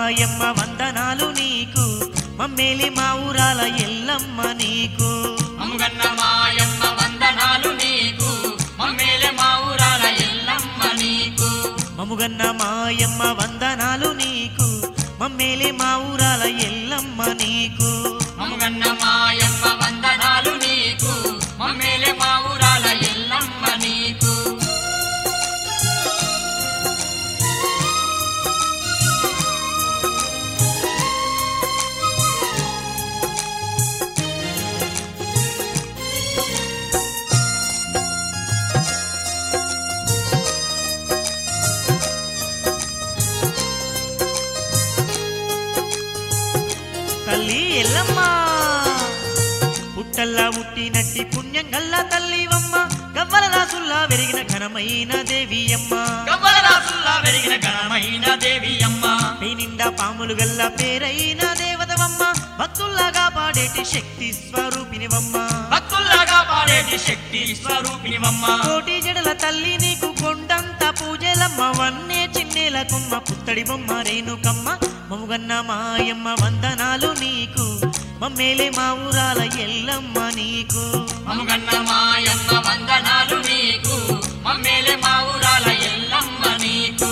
మాయమ్మ వందనాలు నీకు మమ్మేలి మా ఊరాల ఎల్లమ్మ నీకు మముగన్న మాయమ్మ వందనాలు నీకు మమ్మేలే మా ఊరాల ఎల్లమ్మ నీకు మముగన్న మాయమ్మ వందనాలు నీకు మమ్మేలి మా ఊరాల ఎల్లమ్మ నీకు మముగన్న మాయమ్మ వందనాలు నీకు మమ్మేలే మా ఊరాల ఎల్లమ్మ నీకు తల్లి ఎల్లమ్మ పుట్టల్లా పుట్టినట్టి పుణ్యం గల్లా తల్లివమ్మ గవ్వల రాసుల్లా వెరిగిన ఘనమైన దేవియమ్మ గవ్వల రాసుల్లా వెలిగిన ఘనమైన దేవి అమ్మ పై నిండా పాములు గల్ల పేరైన దేవతవమ్మ భక్తుల్లాగా పాడేటి శక్తి స్వరూపినివమ్మ భక్తుల్లాగా పాడేటి శక్తి స్వరూపినివమ్మ కోటి జడల తల్లి నీకు కొండంత పూజలమ్మ వన్నే చిన్నేల కొమ్మ పుత్తడి బొమ్మ రేణుకమ్మ మముగన్న మాయమ్మ వందనాలు నీకు మమ్మేలే మా ఊరాల ఎల్లమ్మ నీకు మముగన్న మాయమ్మ వందనాలు నీకు మమ్మేలే మా ఊరాల ఎల్లమ్మ నీకు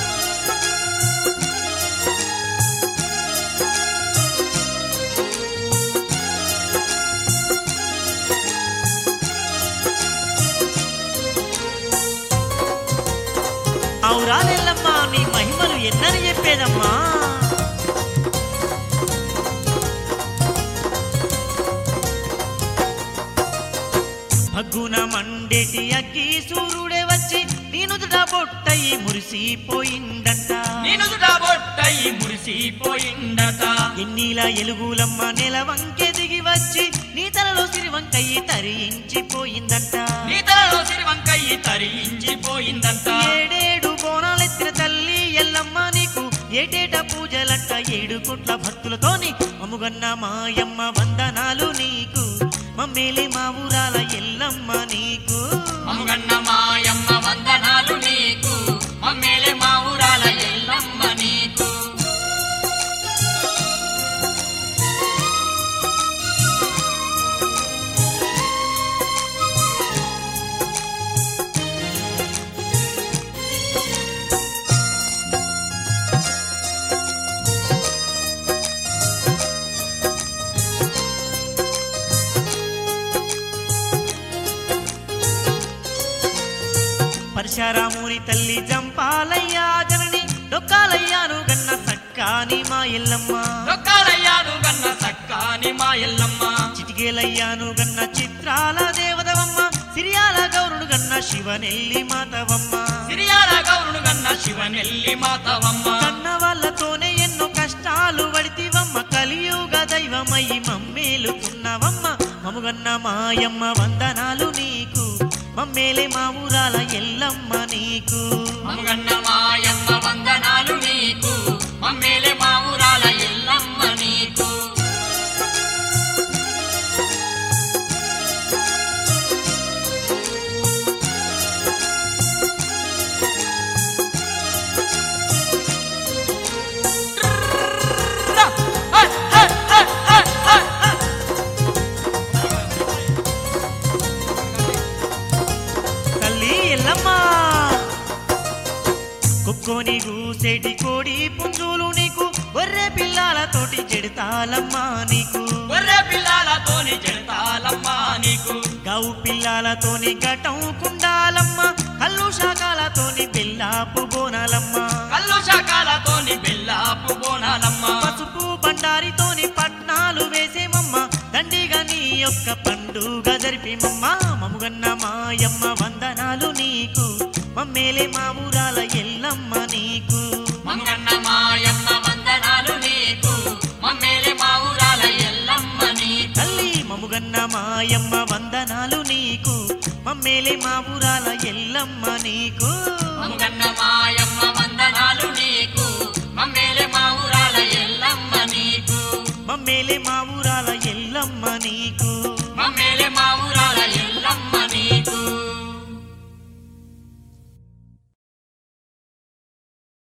అవురా ఎల్లమ్మ నీ మహిమలు ఎన్నని చెప్పేదమ్మా భగ్గున మండేటి అగ్గి సూర్యుడే వచ్చి నీనుదుట బొట్టయి మురిసిపోయిందంట నేనుదుట బొట్టయి మురిసిపోయిందట ఎన్నీల ఎలుగులమ్మ నెల వంకె దిగి వచ్చి నీ తలలో సిరివంకయ్యి తరించిపోయిందంట నీ తలలో సిరివంకయ్యి తరించిపోయిందంట ఏడేడు బోనాలెత్తిన తల్లి ఎల్లమ్మ నీకు ఏటేట పూజలంట ఏడు కోట్ల భక్తులతోని అముగన్న మాయమ్మ వందనాలు నీకు మమ్మేలే మా ఊరాల ఎల్లమ్మ నీకు మముగన్న మాయమ్మ వందనాలు నీకు మమ్మేలే మా ఊరాల ఎల్లమ్మ నీకు పరశురాముని తల్లి జంపాలయ్యా జనని డొక్కాలయ్యాను గన్న సక్కాని మా ఎల్లమ్మ దొక్కాలయ్యాను గన్న సక్కాని మా ఎల్లమ్మ చిటికేలయ్యాను గన్న చిత్రాల దేవదవమ్మ సిరియాల గౌరుడు గన్న శివనెల్లి మాతవమ్మ సిరియాల గౌరుడు గన్న శివనెల్లి మాతవమ్మ కన్న వాళ్ళతోనే ఎన్నో కష్టాలు పడితివమ్మ కలియుగ దైవమయ్యి మమ్మేలుకున్నవమ్మ మముగన్న మాయమ్మ వందనాలు నీకు మమ్మేలే మా ఊరాల ఎల్లమ్మ నీకు మముగన్న మాయమ్మ వందనాలు నీకు మమ్మేలే మా ఊరాల ఎల్లమ్మ నీకు తల్లి ఎల్లమ్మ కుక్కోని గూసేటి కోడి పుంజులు నీకు గొర్రె పిల్లలతోటి చెడతాలమ్మా నీకు గొర్రె పిల్లలతోని చెడతాలమ్మ నీకు గౌ పిల్లలతోని ఘటం కుండాలమ్మ కల్లు శాఖలతోని బెల్లాపు బోనాలమ్మ కల్లు శాఖలతోని బెల్లాపు బోనాలమ్మ పసుపు బండారితోని పట్నాలు వేసేమమ్మ దండిగా నీ యొక్క పండుగ జరిపిమమ్మ మముగన్న మాయమ్మ వందనాలు నీకు మమ్మేలే మా ఊరాల ఎల్లమ్మ నీకు మంగన్న మాయమ్మ వందనాలు నీకు మమ్మేలే మా ఊరాల ఎల్లమ్మ నీకు తల్లి మముగన్న మాయమ్మ వందనాలు నీకు మమ్మేలే మా ఊరాల ఎల్లమ్మ నీకు మంగన్న మాయమ్మ వందనాలు నీకు మమ్మేలే మా ఊరాల ఎల్లమ్మ నీకు మమ్మేలే మా